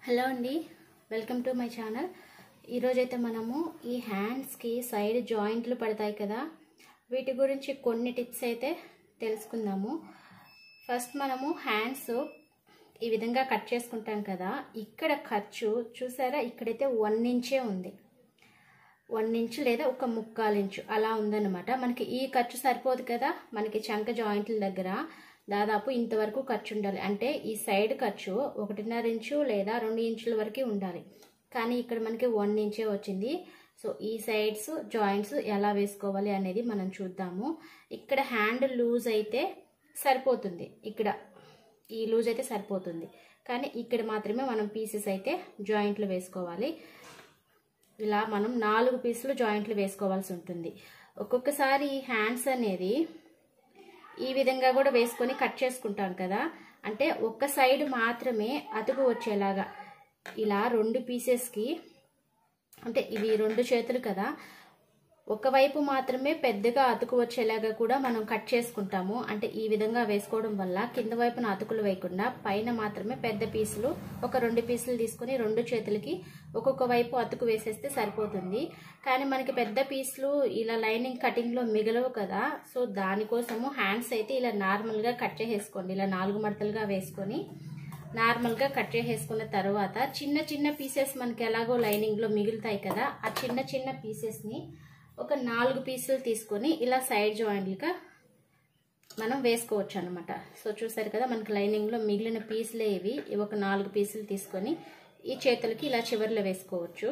hello అండి welcome to my channel ఈరోజైతే మనము ఈ హ్యాండ్స్కి సైడ్ జాయింట్లు పడతాయి కదా వీటి గురించి కొన్ని టిప్స్ అయితే తెలుసుకుందాము ఫస్ట్ మనము హ్యాండ్స్ ఈ విధంగా కట్ చేసుకుంటాం కదా ఇక్కడ ఖర్చు చూసారా ఇక్కడైతే వన్ ఇంచే ఉంది వన్ ఇంచు లేదా ఒక ముక్కాలు ఇంచు అలా ఉందన్నమాట మనకి ఈ ఖర్చు సరిపోదు కదా మనకి చంక జాయింట్ల దగ్గర దాదాపు ఇంతవరకు ఖర్చు ఉండాలి అంటే ఈ సైడ్ ఖర్చు ఒకటిన్నర ఇంచు లేదా రెండు ఇంచుల వరకు ఉండాలి కానీ ఇక్కడ మనకి వన్ ఇంచే వచ్చింది సో ఈ సైడ్స్ జాయింట్స్ ఎలా వేసుకోవాలి అనేది మనం చూద్దాము ఇక్కడ హ్యాండ్ లూజ్ అయితే సరిపోతుంది ఇక్కడ ఈ లూజ్ అయితే సరిపోతుంది కానీ ఇక్కడ మాత్రమే మనం పీసెస్ అయితే జాయింట్లు వేసుకోవాలి ఇలా మనం నాలుగు పీసులు జాయింట్లు వేసుకోవాల్సి ఉంటుంది ఒక్కొక్కసారి ఈ హ్యాండ్స్ అనేది ఈ విధంగా కూడా వేసుకొని కట్ చేసుకుంటాం కదా అంటే ఒక్క సైడ్ మాత్రమే అతుకు వచ్చేలాగా ఇలా రెండు పీసెస్కి అంటే ఇవి రెండు చేతులు కదా ఒకవైపు మాత్రమే పెద్దగా అతుకు వచ్చేలాగా కూడా మనం కట్ చేసుకుంటాము అంటే ఈ విధంగా వేసుకోవడం వల్ల కింద వైపున అతుకులు వేయకుండా పైన మాత్రమే పెద్ద పీసులు ఒక రెండు పీసులు తీసుకుని రెండు చేతులకి ఒక్కొక్క వైపు అతుకు వేసేస్తే సరిపోతుంది కానీ మనకి పెద్ద పీసులు ఇలా లైనింగ్ కటింగ్లో మిగలవు కదా సో దానికోసము హ్యాండ్స్ అయితే ఇలా నార్మల్గా కట్ చేసేసుకోండి ఇలా నాలుగు మడతలుగా వేసుకొని నార్మల్గా కట్ చేసేసుకున్న తర్వాత చిన్న చిన్న పీసెస్ మనకి ఎలాగో లైనింగ్లో మిగులుతాయి కదా ఆ చిన్న చిన్న పీసెస్ని ఒక నాలుగు పీసులు తీసుకొని ఇలా సైడ్ జాయింట్లుగా మనం వేసుకోవచ్చు అనమాట సో చూసారు కదా మనకి లైనింగ్లో మిగిలిన పీసులే ఇవి ఇవి ఒక నాలుగు పీసులు తీసుకొని ఈ చేతులకి ఇలా చివర్లో వేసుకోవచ్చు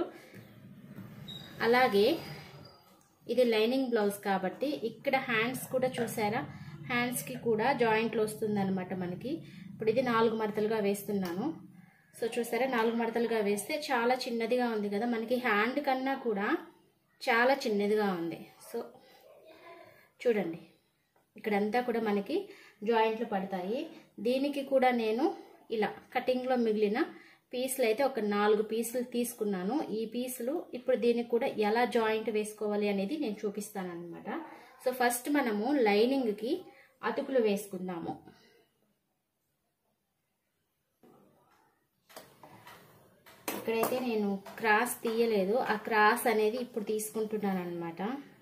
అలాగే ఇది లైనింగ్ బ్లౌజ్ కాబట్టి ఇక్కడ హ్యాండ్స్ కూడా చూసారా హ్యాండ్స్కి కూడా జాయింట్లు వస్తుందన్నమాట మనకి ఇప్పుడు ఇది నాలుగు మడతలుగా వేస్తున్నాను సో చూసారా నాలుగు మడతలుగా వేస్తే చాలా చిన్నదిగా ఉంది కదా మనకి హ్యాండ్ కన్నా కూడా చాలా చిన్నదిగా ఉంది సో చూడండి ఇక్కడంతా కూడా మనకి జాయింట్లు పడతాయి దీనికి కూడా నేను ఇలా కటింగ్లో మిగిలిన పీసులు అయితే ఒక నాలుగు పీసులు తీసుకున్నాను ఈ పీసులు ఇప్పుడు దీనికి కూడా ఎలా జాయింట్ వేసుకోవాలి అనేది నేను చూపిస్తాను అనమాట సో ఫస్ట్ మనము లైనింగ్కి అతుకులు వేసుకుందాము ఇక్కడైతే నేను క్రాస్ తీయలేదు ఆ క్రాస్ అనేది ఇప్పుడు తీసుకుంటున్నాను అనమాట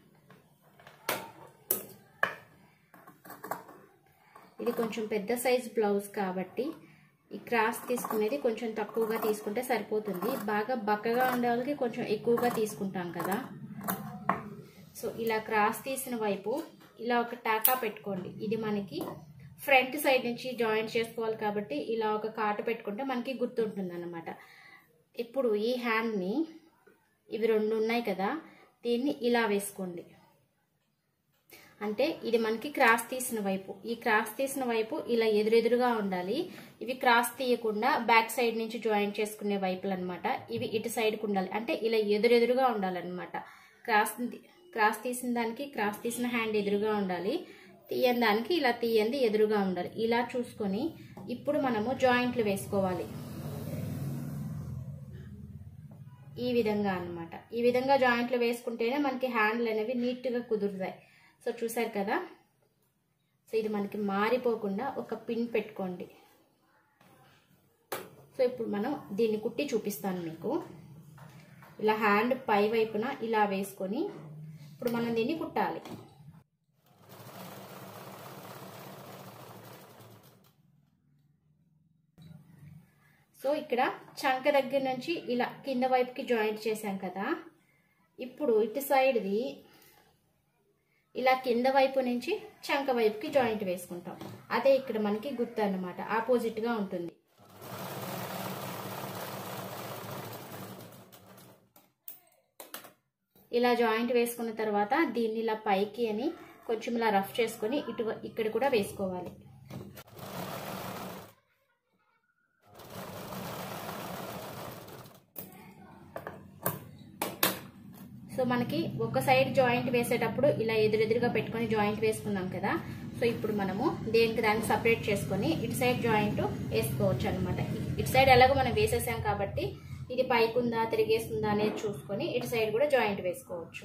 ఇది కొంచెం పెద్ద సైజ్ బ్లౌజ్ కాబట్టి ఈ క్రాస్ తీసుకునేది కొంచెం తక్కువగా తీసుకుంటే సరిపోతుంది బాగా బక్కగా ఉండే వాళ్ళకి కొంచెం ఎక్కువగా తీసుకుంటాం కదా సో ఇలా క్రాస్ తీసిన వైపు ఇలా ఒక టాకా పెట్టుకోండి ఇది మనకి ఫ్రంట్ సైడ్ నుంచి జాయింట్ చేసుకోవాలి కాబట్టి ఇలా ఒక కాటు పెట్టుకుంటే మనకి గుర్తుంటుంది అనమాట ఇప్పుడు ఈ హ్యాండ్ని ఇవి రెండు ఉన్నాయి కదా దీన్ని ఇలా వేసుకోండి అంటే ఇది మనకి క్రాస్ తీసిన వైపు ఈ క్రాస్ తీసిన వైపు ఇలా ఎదురెదురుగా ఉండాలి ఇవి క్రాస్ తీయకుండా బ్యాక్ సైడ్ నుంచి జాయింట్ చేసుకునే వైపులు అనమాట ఇవి ఇటు సైడ్కి ఉండాలి అంటే ఇలా ఎదురెదురుగా ఉండాలన్నమాట క్రాస్ క్రాస్ తీసిన దానికి క్రాస్ తీసిన హ్యాండ్ ఎదురుగా ఉండాలి తీయని దానికి ఇలా తీయంది ఎదురుగా ఉండాలి ఇలా చూసుకొని ఇప్పుడు మనము జాయింట్లు వేసుకోవాలి ఈ విధంగా అనమాట ఈ విధంగా జాయింట్లు వేసుకుంటేనే మనకి హ్యాండ్లు అనేవి నీట్గా కుదురుతాయి సో చూసారు కదా సో ఇది మనకి మారిపోకుండా ఒక పిన్ పెట్టుకోండి సో ఇప్పుడు మనం దీన్ని కుట్టి చూపిస్తాను మీకు ఇలా హ్యాండ్ పై వైపున ఇలా వేసుకొని ఇప్పుడు మనం దీన్ని కుట్టాలి సో ఇక్కడ చంక దగ్గర నుంచి ఇలా కింద వైపుకి జాయింట్ చేశాం కదా ఇప్పుడు ఇటు సైడ్ది ఇలా కింద వైపు నుంచి చంక వైపుకి జాయింట్ వేసుకుంటాం అదే ఇక్కడ మనకి గుర్తు అనమాట ఆపోజిట్గా ఉంటుంది ఇలా జాయింట్ వేసుకున్న తర్వాత దీన్ని ఇలా పైకి అని కొంచెం ఇలా రఫ్ చేసుకొని ఇటు ఇక్కడ కూడా వేసుకోవాలి సో మనకి ఒక సైడ్ జాయింట్ వేసేటప్పుడు ఇలా ఎదురెదురుగా పెట్టుకొని జాయింట్ వేసుకున్నాం కదా సో ఇప్పుడు మనము దేనికి దాన్ని సపరేట్ చేసుకొని ఇటు సైడ్ జాయింట్ వేసుకోవచ్చు అనమాట ఇటు సైడ్ ఎలాగో మనం వేసేసాం కాబట్టి ఇది పైకుందా తిరిగేస్తుందా అనేది చూసుకొని ఇటు సైడ్ కూడా జాయింట్ వేసుకోవచ్చు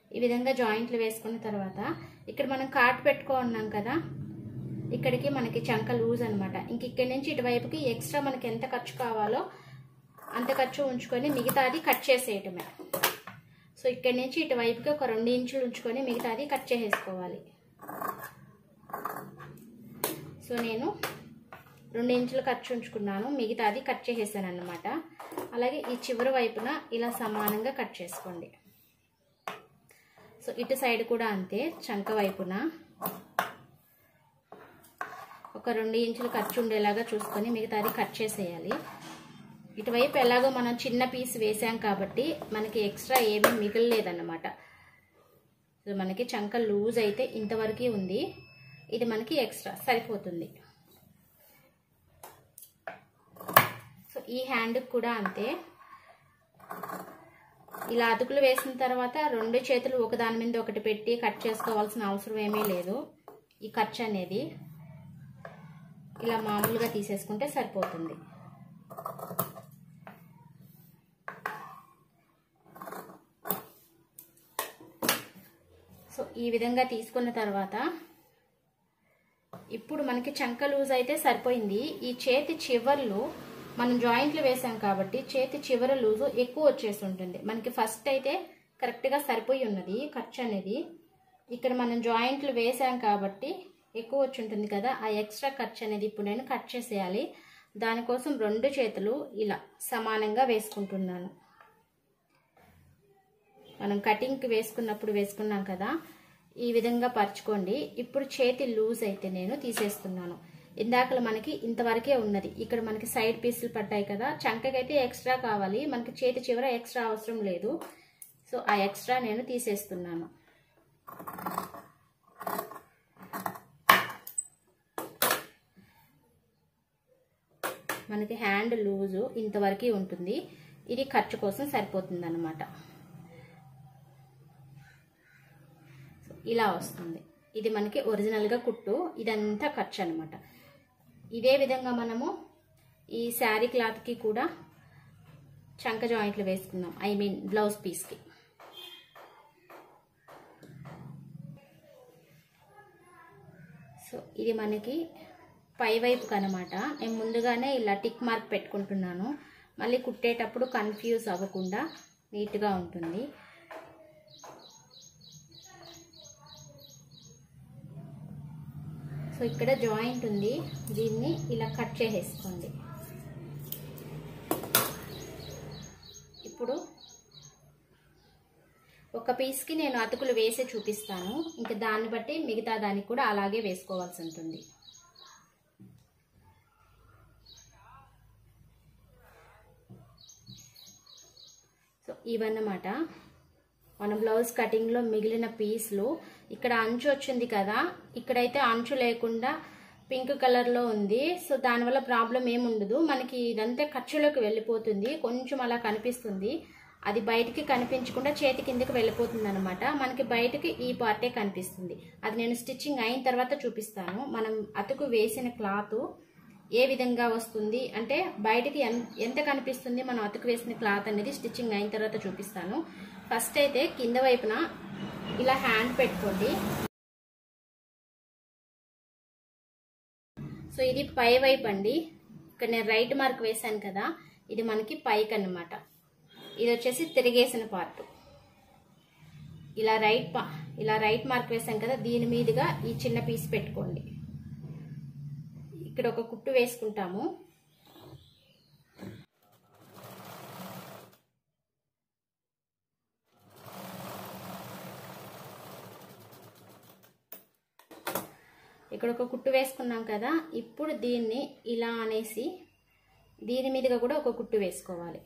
ఈ విధంగా జాయింట్లు వేసుకున్న తర్వాత ఇక్కడ మనం కాట్ పెట్టుకో ఉన్నాం కదా ఇక్కడికి మనకి చంక లూజ్ అనమాట ఇంక ఇక్కడి నుంచి ఇటువైపుకి ఎక్స్ట్రా మనకి ఎంత ఖర్చు కావాలో అంత ఖర్చు ఉంచుకొని మిగతాది కట్ చేసేయటమే సో ఇక్కడి నుంచి ఇటువైపుకి ఒక రెండు ఇంచులు ఉంచుకొని మిగతాది కట్ చేసేసుకోవాలి సో నేను రెండు ఇంచులు ఖర్చు ఉంచుకున్నాను మిగతాది కట్ చేసేసాను అనమాట అలాగే ఈ చివరి వైపున ఇలా సమానంగా కట్ చేసుకోండి సో ఇటు సైడ్ కూడా అంతే చంక వైపున ఒక రెండు ఇంచులు ఖర్చు ఉండేలాగా చూసుకొని మిగతాది కట్ చేసేయాలి ఇటువైపు ఎలాగో మనం చిన్న పీస్ వేసాం కాబట్టి మనకి ఎక్స్ట్రా ఏమీ మిగలలేదన్నమాట సో మనకి చంక లూజ్ అయితే ఇంతవరకు ఉంది ఇది మనకి ఎక్స్ట్రా సరిపోతుంది సో ఈ హ్యాండ్కి కూడా అంతే ఇలా అతుకులు వేసిన తర్వాత రెండు చేతులు ఒకదాని మీద ఒకటి పెట్టి కట్ చేసుకోవాల్సిన అవసరం ఏమీ లేదు ఈ ఖర్చు అనేది ఇలా మామూలుగా తీసేసుకుంటే సరిపోతుంది సో ఈ విధంగా తీసుకున్న తర్వాత ఇప్పుడు మనకి చంక లూజ్ అయితే సరిపోయింది ఈ చేతి చివర్లు మనం జాయింట్లు వేసాం కాబట్టి చేతి చివర లూజు ఎక్కువ వచ్చేసి ఉంటుంది మనకి ఫస్ట్ అయితే కరెక్ట్గా సరిపోయి ఉన్నది ఖర్చు అనేది ఇక్కడ మనం జాయింట్లు వేసాం కాబట్టి ఎక్కువ వచ్చి ఉంటుంది కదా ఆ ఎక్స్ట్రా ఖర్చు అనేది ఇప్పుడు నేను కట్ చేసేయాలి దానికోసం రెండు చేతులు ఇలా సమానంగా వేసుకుంటున్నాను మనం కటింగ్కి వేసుకున్నప్పుడు వేసుకున్నాం కదా ఈ విధంగా పరుచుకోండి ఇప్పుడు చేతి లూజ్ అయితే నేను తీసేస్తున్నాను ఇందాకలు మనకి ఇంతవరకే ఉన్నది ఇక్కడ మనకి సైడ్ పీసులు పడ్డాయి కదా చంకకైతే ఎక్స్ట్రా కావాలి మనకి చేతి చివర ఎక్స్ట్రా అవసరం లేదు సో ఆ ఎక్స్ట్రా నేను తీసేస్తున్నాను మనకి హ్యాండ్ లూజు ఇంతవరకు ఉంటుంది ఇది ఖర్చు కోసం సరిపోతుంది అనమాట ఇలా వస్తుంది ఇది మనకి ఒరిజినల్గా కుట్టు ఇదంతా ఖర్చు అనమాట ఇదే విధంగా మనము ఈ శారీ క్లాత్కి కూడా చంక జాయింట్లు వేసుకుందాం ఐ మీన్ బ్లౌజ్ పీస్కి సో ఇది మనకి పై వైపుకి అనమాట నేను ముందుగానే ఇలా టిక్ మార్క్ పెట్టుకుంటున్నాను మళ్ళీ కుట్టేటప్పుడు కన్ఫ్యూజ్ అవ్వకుండా నీట్గా ఉంటుంది సో ఇక్కడ జాయింట్ ఉంది దీన్ని ఇలా కట్ చేసేసుకోండి ఇప్పుడు ఒక పీస్కి నేను అతుకులు వేసి చూపిస్తాను ఇంకా దాన్ని బట్టి మిగతా దానికి కూడా అలాగే వేసుకోవాల్సి ఉంటుంది సో ఇవన్నమాట మన బ్లౌజ్ కటింగ్లో మిగిలిన పీస్లు ఇక్కడ అంచు వచ్చింది కదా ఇక్కడైతే అంచు లేకుండా పింక్ కలర్లో ఉంది సో దానివల్ల ప్రాబ్లం ఏముండదు మనకి ఇదంతా ఖర్చులోకి వెళ్ళిపోతుంది కొంచెం అలా కనిపిస్తుంది అది బయటికి కనిపించకుండా చేతి కిందకి వెళ్ళిపోతుంది అనమాట మనకి బయటకి ఈ పార్టే కనిపిస్తుంది అది నేను స్టిచ్చింగ్ అయిన తర్వాత చూపిస్తాను మనం అతుకు వేసిన క్లాత్ ఏ విధంగా వస్తుంది అంటే బయటికి ఎంత కనిపిస్తుంది మనం అతుకు వేసిన క్లాత్ అనేది స్టిచ్చింగ్ అయిన తర్వాత చూపిస్తాను ఫస్ట్ అయితే కింద వైపున ఇలా హ్యాండ్ పెట్టుకోండి సో ఇది పై వైపు అండి ఇక్కడ నేను రైట్ మార్క్ వేసాను కదా ఇది మనకి పైకి అన్నమాట ఇది వచ్చేసి తిరిగేసిన పార్ట్ ఇలా రైట్ పా ఇలా రైట్ మార్క్ వేసాం కదా దీని మీదుగా ఈ చిన్న పీస్ పెట్టుకోండి ఇక్కడ ఒక కుట్టు వేసుకుంటాము ఇక్కడ ఒక కుట్టు వేసుకున్నాం కదా ఇప్పుడు దీన్ని ఇలా అనేసి దీని మీదుగా కూడా ఒక కుట్టు వేసుకోవాలి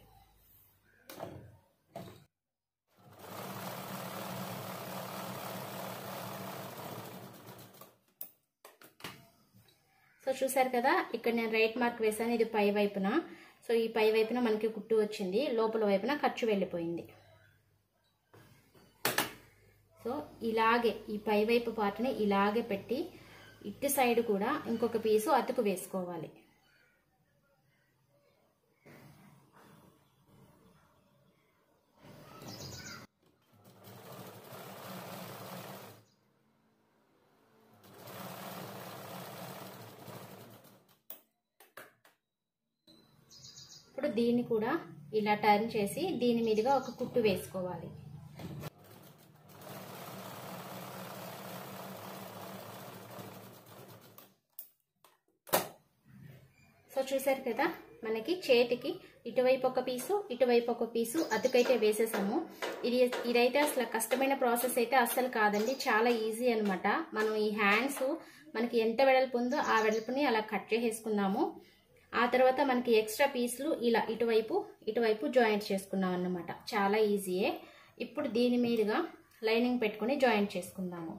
సో చూసారు కదా ఇక్కడ నేను రైట్ మార్క్ వేసాను ఇది పై వైపున సో ఈ పై వైపున మనకి కుట్టు వచ్చింది లోపల వైపున ఖర్చు వెళ్ళిపోయింది సో ఇలాగే ఈ పై వైపు పార్ట్ని ఇలాగే పెట్టి ఇటు సైడ్ కూడా ఇంకొక పీసు అతుకు వేసుకోవాలి ఇప్పుడు దీన్ని కూడా ఇలా టర్న్ చేసి దీని మీదుగా ఒక కుట్టు వేసుకోవాలి సో చూసారు కదా మనకి చేతికి ఇటువైపు ఒక పీసు ఇటువైపు ఒక పీసు అతుకైతే వేసేసాము ఇది ఇదైతే అసలు కష్టమైన ప్రాసెస్ అయితే అస్సలు కాదండి చాలా ఈజీ అనమాట మనం ఈ హ్యాండ్స్ మనకి ఎంత వెడల్పు ఉందో ఆ వెడల్పుని అలా కట్ చేసేసుకున్నాము ఆ తర్వాత మనకి ఎక్స్ట్రా పీసులు ఇలా ఇటువైపు ఇటువైపు జాయింట్ చేసుకున్నాం అన్నమాట చాలా ఈజీయే ఇప్పుడు దీని మీదుగా లైనింగ్ పెట్టుకుని జాయింట్ చేసుకుందాము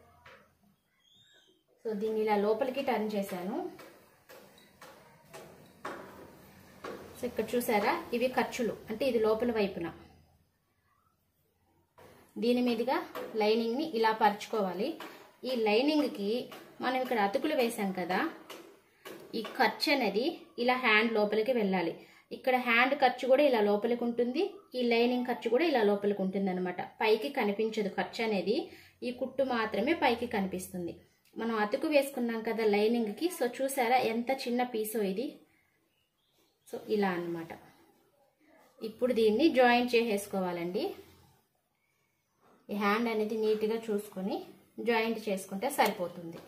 సో దీన్ని ఇలా లోపలికి టర్న్ చేశాను సో ఇక్కడ చూసారా ఇవి ఖర్చులు అంటే ఇది లోపల వైపున దీని మీదుగా లైనింగ్ని ఇలా పరుచుకోవాలి ఈ లైనింగ్కి మనం ఇక్కడ అతుకులు వేసాం కదా ఈ ఖర్చు అనేది ఇలా హ్యాండ్ లోపలికి వెళ్ళాలి ఇక్కడ హ్యాండ్ ఖర్చు కూడా ఇలా లోపలికి ఉంటుంది ఈ లైనింగ్ ఖర్చు కూడా ఇలా లోపలికి ఉంటుంది అనమాట పైకి కనిపించదు ఖర్చు అనేది ఈ కుట్టు మాత్రమే పైకి కనిపిస్తుంది మనం అతుకు వేసుకున్నాం కదా లైనింగ్కి సో చూసారా ఎంత చిన్న పీసో ఇది సో ఇలా అన్నమాట ఇప్పుడు దీన్ని జాయింట్ చేసేసుకోవాలండి ఈ హ్యాండ్ అనేది నీట్గా చూసుకొని జాయింట్ చేసుకుంటే సరిపోతుంది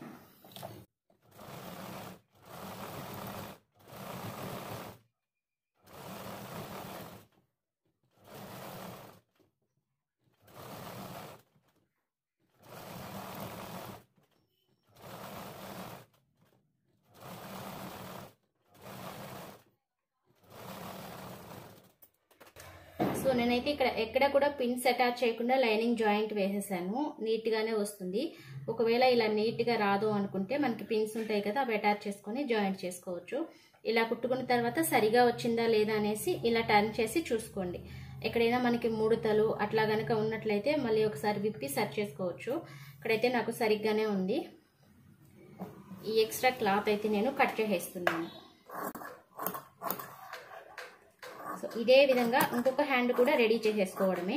సో నేనైతే ఇక్కడ ఎక్కడ కూడా పిన్స్ అటాచ్ చేయకుండా లైనింగ్ జాయింట్ వేసేసాను నీట్గానే వస్తుంది ఒకవేళ ఇలా నీట్గా రాదు అనుకుంటే మనకి పిన్స్ ఉంటాయి కదా అవి అటాచ్ చేసుకొని జాయింట్ చేసుకోవచ్చు ఇలా కుట్టుకున్న తర్వాత సరిగా వచ్చిందా లేదా అనేసి ఇలా టర్న్ చేసి చూసుకోండి ఎక్కడైనా మనకి ముడతలు అట్లా గనక ఉన్నట్లయితే మళ్ళీ ఒకసారి విప్పి సర్చ్ చేసుకోవచ్చు ఇక్కడైతే నాకు సరిగ్గానే ఉంది ఈ ఎక్స్ట్రా క్లాత్ అయితే నేను కట్ చేసేస్తున్నాను సో ఇదే విధంగా ఇంకొక హ్యాండ్ కూడా రెడీ చేసేసుకోవడమే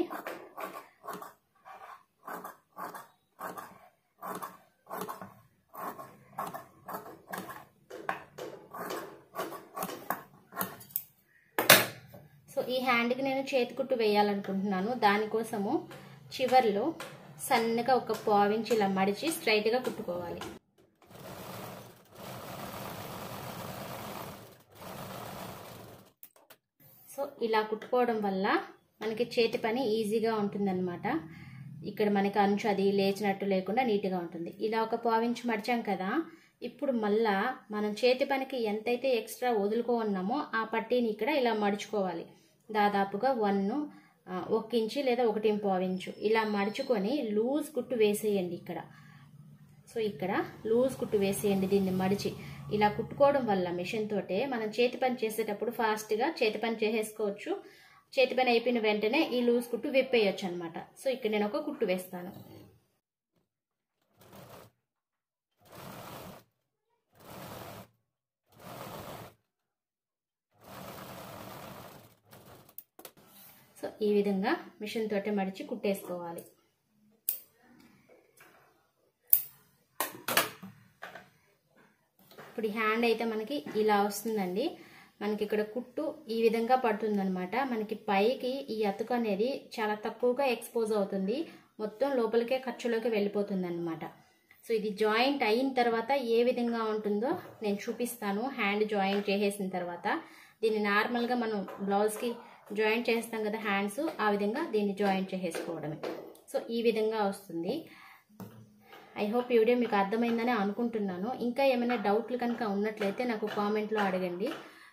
సో ఈ హ్యాండ్కి నేను చేతికుట్టు వేయాలనుకుంటున్నాను దానికోసము చివర్లో సన్నగా ఒక పావించి ఇలా మడిచి స్ట్రైట్గా కుట్టుకోవాలి సో ఇలా కుట్టుకోవడం వల్ల మనకి చేతి పని ఈజీగా ఉంటుందన్నమాట ఇక్కడ మనకి అంచు అది లేచినట్టు లేకుండా నీట్గా ఉంటుంది ఇలా ఒక పావించి మడిచాం కదా ఇప్పుడు మళ్ళా మనం చేతి పనికి ఎంతైతే ఎక్స్ట్రా వదులుకో ఉన్నామో ఆ పట్టీని ఇక్కడ ఇలా మడుచుకోవాలి దాదాపుగా వన్ ఒక ఇంచు లేదా ఒకటి పావించు ఇలా మడుచుకొని లూజ్ కుట్టు వేసేయండి ఇక్కడ సో ఇక్కడ లూజ్ కుట్టు వేసేయండి దీన్ని మడిచి ఇలా కుట్టుకోవడం వల్ల మిషన్ తోటే మనం చేతి పని చేసేటప్పుడు ఫాస్ట్గా చేతి పని చేసేసుకోవచ్చు చేతి పని అయిపోయిన వెంటనే ఈ లూజ్ కుట్టు విప్పేయచ్చు అనమాట సో ఇక్కడ నేను ఒక కుట్టు వేస్తాను సో ఈ విధంగా మిషన్ తోటే మడిచి కుట్టేసుకోవాలి ఇప్పుడు ఈ హ్యాండ్ అయితే మనకి ఇలా వస్తుందండి మనకి ఇక్కడ కుట్టు ఈ విధంగా పడుతుందనమాట మనకి పైకి ఈ అతుకు అనేది చాలా తక్కువగా ఎక్స్పోజ్ అవుతుంది మొత్తం లోపలికే ఖర్చులోకి వెళ్ళిపోతుంది అనమాట సో ఇది జాయింట్ అయిన తర్వాత ఏ విధంగా ఉంటుందో నేను చూపిస్తాను హ్యాండ్ జాయింట్ చేసేసిన తర్వాత దీన్ని నార్మల్గా మనం బ్లౌజ్కి జాయింట్ చేస్తాం కదా హ్యాండ్స్ ఆ విధంగా దీన్ని జాయింట్ చేసేసుకోవడమే సో ఈ విధంగా వస్తుంది ఐ హోప్ ఈ వీడియో మీకు అర్థమైందని అనుకుంటున్నాను ఇంకా ఏమైనా డౌట్లు కనుక ఉన్నట్లయితే నాకు కామెంట్లో అడగండి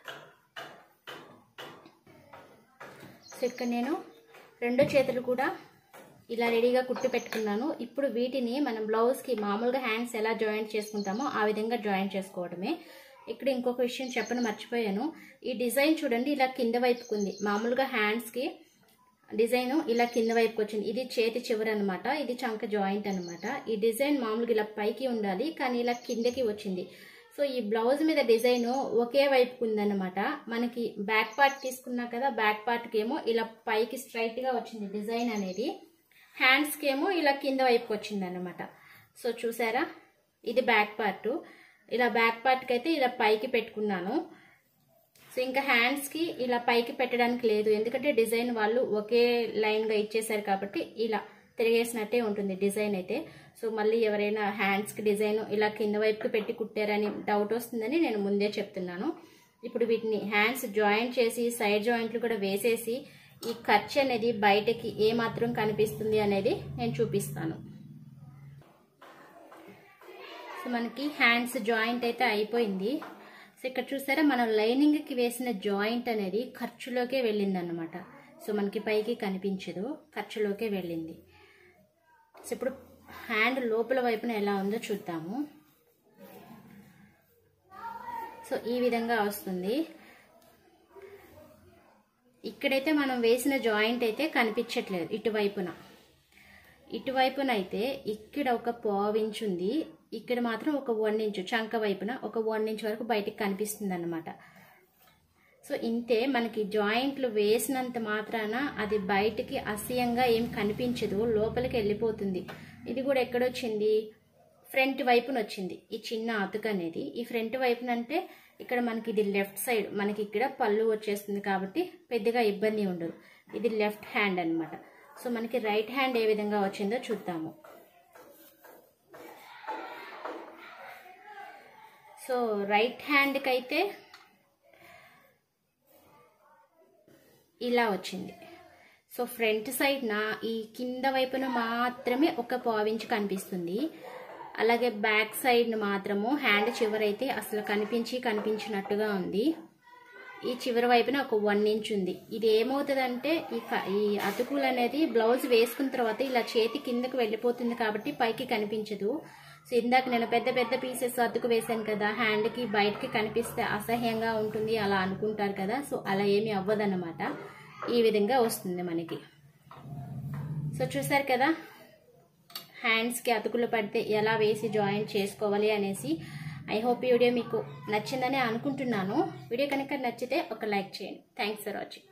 సో ఇక్కడ నేను రెండు చేతులు కూడా ఇలా రెడీగా కుట్టి పెట్టుకున్నాను ఇప్పుడు వీటిని మనం బ్లౌజ్కి మామూలుగా హ్యాండ్స్ ఎలా జాయింట్ చేసుకుంటామో ఆ విధంగా జాయింట్ చేసుకోవడమే ఇక్కడ ఇంకొక విషయం చెప్పను మర్చిపోయాను ఈ డిజైన్ చూడండి ఇలా కింద వైపుకు ఉంది మామూలుగా హ్యాండ్స్కి డిజైన్ ఇలా కింద వైపుకి వచ్చింది ఇది చేతి చివర అనమాట ఇది చంక జాయింట్ అనమాట ఈ డిజైన్ మామూలుగా ఇలా పైకి ఉండాలి కానీ ఇలా కిందకి వచ్చింది సో ఈ బ్లౌజ్ మీద డిజైన్ ఒకే వైపుకు ఉందన్నమాట మనకి బ్యాక్ పార్ట్ తీసుకున్నా కదా బ్యాక్ పార్ట్కి ఏమో ఇలా పైకి స్ట్రైట్గా వచ్చింది డిజైన్ అనేది హ్యాండ్స్కి ఏమో ఇలా కింద వైపుకి వచ్చింది అనమాట సో చూసారా ఇది బ్యాక్ పార్ట్ ఇలా బ్యాక్ పార్ట్కి అయితే ఇలా పైకి పెట్టుకున్నాను సో ఇంకా హ్యాండ్స్కి ఇలా పైకి పెట్టడానికి లేదు ఎందుకంటే డిజైన్ వాళ్ళు ఒకే లైన్గా ఇచ్చేసారు కాబట్టి ఇలా తిరిగేసినట్టే ఉంటుంది డిజైన్ అయితే సో మళ్ళీ ఎవరైనా హ్యాండ్స్కి డిజైన్ ఇలా కింద వైపుకి పెట్టి కుట్టారని డౌట్ వస్తుందని నేను ముందే చెప్తున్నాను ఇప్పుడు వీటిని హ్యాండ్స్ జాయింట్ చేసి సైడ్ జాయింట్లు కూడా వేసేసి ఈ ఖర్చు అనేది బయటకి ఏ మాత్రం కనిపిస్తుంది అనేది నేను చూపిస్తాను సో మనకి హ్యాండ్స్ జాయింట్ అయితే అయిపోయింది సో ఇక్కడ చూసారా మనం లైనింగ్కి వేసిన జాయింట్ అనేది ఖర్చులోకే వెళ్ళింది అనమాట సో మనకి పైకి కనిపించదు ఖర్చులోకే వెళ్ళింది సో ఇప్పుడు హ్యాండ్ లోపల వైపున ఎలా ఉందో చూద్దాము సో ఈ విధంగా వస్తుంది ఇక్కడైతే మనం వేసిన జాయింట్ అయితే కనిపించట్లేదు ఇటువైపున ఇటువైపున అయితే ఇక్కడ ఒక పావించ్ ఉంది ఇక్కడ మాత్రం ఒక వన్ ఇంచు చంక వైపున ఒక వన్ ఇంచ్ వరకు బయటికి కనిపిస్తుంది అనమాట సో ఇంతే మనకి జాయింట్లు వేసినంత మాత్రాన అది బయటికి అసహ్యంగా ఏం కనిపించదు లోపలికి వెళ్ళిపోతుంది ఇది కూడా ఎక్కడొచ్చింది ఫ్రంట్ వైపున వచ్చింది ఈ చిన్న అతుక అనేది ఈ ఫ్రంట్ వైపున అంటే ఇక్కడ మనకి ఇది లెఫ్ట్ సైడ్ మనకి ఇక్కడ పళ్ళు వచ్చేస్తుంది కాబట్టి పెద్దగా ఇబ్బంది ఉండదు ఇది లెఫ్ట్ హ్యాండ్ అనమాట సో మనకి రైట్ హ్యాండ్ ఏ విధంగా వచ్చిందో చూద్దాము సో రైట్ హ్యాండ్కి అయితే ఇలా వచ్చింది సో ఫ్రంట్ సైడ్ నా ఈ కింద వైపున మాత్రమే ఒక పావించు కనిపిస్తుంది అలాగే బ్యాక్ సైడ్ మాత్రము హ్యాండ్ చివరైతే అసలు కనిపించి కనిపించినట్టుగా ఉంది ఈ చివరి వైపున ఒక వన్ ఇంచ్ ఉంది ఇది ఏమవుతుందంటే ఈ క- ఈ అతుకులు అనేది బ్లౌజ్ వేసుకున్న తర్వాత ఇలా చేతి కిందకు వెళ్ళిపోతుంది కాబట్టి పైకి కనిపించదు సో ఇందాక నేను పెద్ద పెద్ద పీసెస్ అతుకు వేసాను కదా హ్యాండ్కి బయటకి కనిపిస్తే అసహ్యంగా ఉంటుంది అలా అనుకుంటారు కదా సో అలా ఏమీ అవ్వదన్నమాట ఈ విధంగా వస్తుంది మనకి సో చూసారు కదా హ్యాండ్స్కి అతుకులు పడితే ఎలా వేసి జాయింట్ చేసుకోవాలి అనేసి ఐ హోప్ ఈ వీడియో మీకు నచ్చిందని అనుకుంటున్నాను వీడియో కనుక నచ్చితే ఒక లైక్ చేయండి థ్యాంక్స్ ఫర్ వాచింగ్